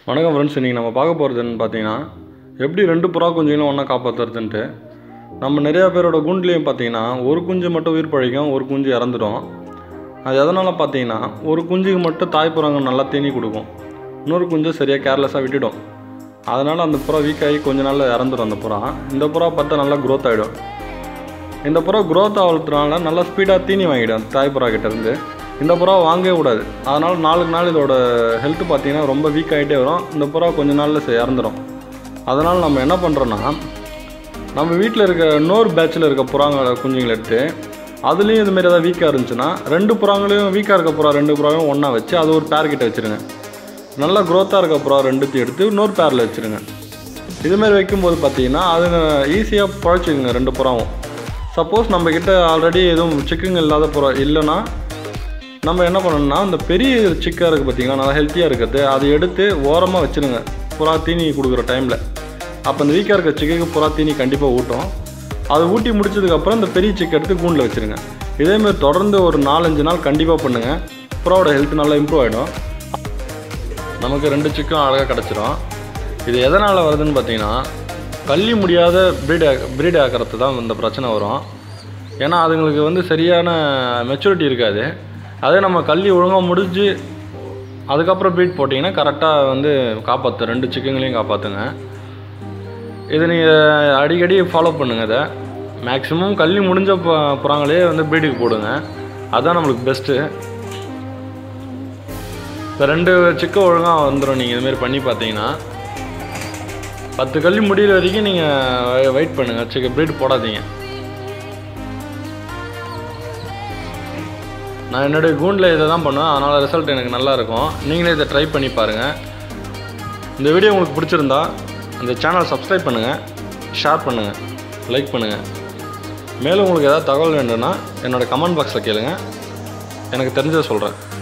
வணக்கம் ஃப்ரெண்ட்ஸ் இன்றைக்கி நம்ம பார்க்க போகிறதுன்னு பார்த்தீங்கன்னா எப்படி ரெண்டு புறா குஞ்சுகளும் ஒன்றா காப்பாற்றுறதுன்ட்டு நம்ம நிறையா பேரோட குண்டுலேயும் பார்த்தீங்கன்னா ஒரு குஞ்சு மட்டும் உயிர் பழிக்கும் ஒரு குஞ்சு இறந்துடும் அது எதனால் பார்த்தீங்கன்னா ஒரு குஞ்சுக்கு மட்டும் தாய்ப்புறாங்க நல்லா தீனி கொடுக்கும் இன்னொரு குஞ்சு சரியாக கேர்லெஸ்ஸாக விட்டுடும் அதனால் அந்த புறா வீக் ஆகி கொஞ்ச நாளில் இறந்துடும் அந்த புறா இந்த புறா பார்த்தா நல்லா க்ரோத் ஆகிடும் இந்த புறா க்ரோத் ஆகிறதுனால நல்லா ஸ்பீடாக தீனி வாங்கிடும் தாய்ப்புறா கிட்டேருந்து இந்த புறா வாங்கவே கூடாது அதனால் நாளுக்கு நாள் இதோட ஹெல்த் பார்த்தீங்கன்னா ரொம்ப வீக் ஆகிட்டே வரும் இந்த புறா கொஞ்ச நாளில் ச- இறந்துடும் அதனால் நம்ம என்ன பண்ணுறோன்னா நம்ம வீட்டில் இருக்க இன்னொரு பேட்சில் இருக்க புறாங்க குஞ்சுங்களை எடுத்து அதுலேயும் இதுமாரி ஏதாவது வீக்காக இருந்துச்சுன்னா ரெண்டு புறாங்களையும் வீக்காக இருக்க புறா ரெண்டு புறாவையும் ஒன்றா வச்சு அது ஒரு பேர் கிட்ட வச்சுருங்க நல்லா க்ரோத்தாக இருக்க புறா ரெண்டுத்தையும் எடுத்து இன்னொரு பேரில் வச்சுருங்க இதுமாரி வைக்கும்போது பார்த்தீங்கன்னா அதுங்க ஈஸியாக பழச்சிக்குங்க ரெண்டு புறாவும் சப்போஸ் நம்மக்கிட்ட ஆல்ரெடி எதுவும் சிக்குங்க இல்லாத புறா இல்லைன்னா நம்ம என்ன பண்ணணும்னா இந்த பெரிய சிக்காக இருக்குது பார்த்தீங்கன்னா நல்லா ஹெல்த்தியாக இருக்கிறது அதை எடுத்து ஓரமாக வச்சுருங்க புறா தீனி கொடுக்குற டைமில் அப்போ இந்த வீக்காக இருக்க சிக்குக்கு புறா தீனி கண்டிப்பாக ஊட்டும் அது ஊட்டி முடிச்சதுக்கப்புறம் இந்த பெரிய சிக்கை எடுத்து கூண்டில் வச்சுருங்க இதேமாதிரி தொடர்ந்து ஒரு நாலஞ்சு நாள் கண்டிப்பாக பண்ணுங்கள் புறாவோட ஹெல்த் நல்லா இம்ப்ரூவ் ஆகிடும் நமக்கு ரெண்டு சிக்கும் அழகாக கிடச்சிரும் இது எதனால் வருதுன்னு பார்த்தீங்கன்னா கள்ளி முடியாத ப்ரீட் ப்ரீட் ஆக்கிறது தான் இந்த பிரச்சனை வரும் ஏன்னா அதுங்களுக்கு வந்து சரியான மெச்சூரிட்டி இருக்காது அதே நம்ம கள்ளி ஒழுங்காக முடிஞ்சு அதுக்கப்புறம் ப்ரீட் போட்டிங்கன்னா கரெக்டாக வந்து காப்பாற்று ரெண்டு சிக்கங்களையும் காப்பாற்றுங்க இதை நீங்கள் அடிக்கடி ஃபாலோ பண்ணுங்கள் இதை மேக்ஸிமம் கள்ளி முடிஞ்ச பு- புறாங்களே வந்து ப்ரீடுக்கு போடுங்க அதுதான் நம்மளுக்கு பெஸ்ட்டு இப்போ ரெண்டு சிக்க ஒழுங்காக வந்துடும் நீங்கள் இதுமாரி பண்ணி பார்த்தீங்கன்னா பத்து கள்ளி முடியிற வரைக்கும் நீங்கள் வெயிட் பண்ணுங்கள் சிக்க ப்ரீட் போடாதீங்க நான் என்னுடைய கூண்டில் இதை தான் பண்ணுவேன் அதனால் ரிசல்ட் எனக்கு நல்லா இருக்கும் நீங்களே இதை ட்ரை பண்ணி பாருங்கள் இந்த வீடியோ உங்களுக்கு பிடிச்சிருந்தா இந்த சேனல் சப்ஸ்கிரைப் பண்ணுங்கள் ஷேர் பண்ணுங்கள் லைக் பண்ணுங்கள் மேலும் உங்களுக்கு ஏதாவது தகவல் வேண்டும்னா என்னோடய கமெண்ட் பாக்ஸில் கேளுங்க எனக்கு தெரிஞ்சதை சொல்கிறேன்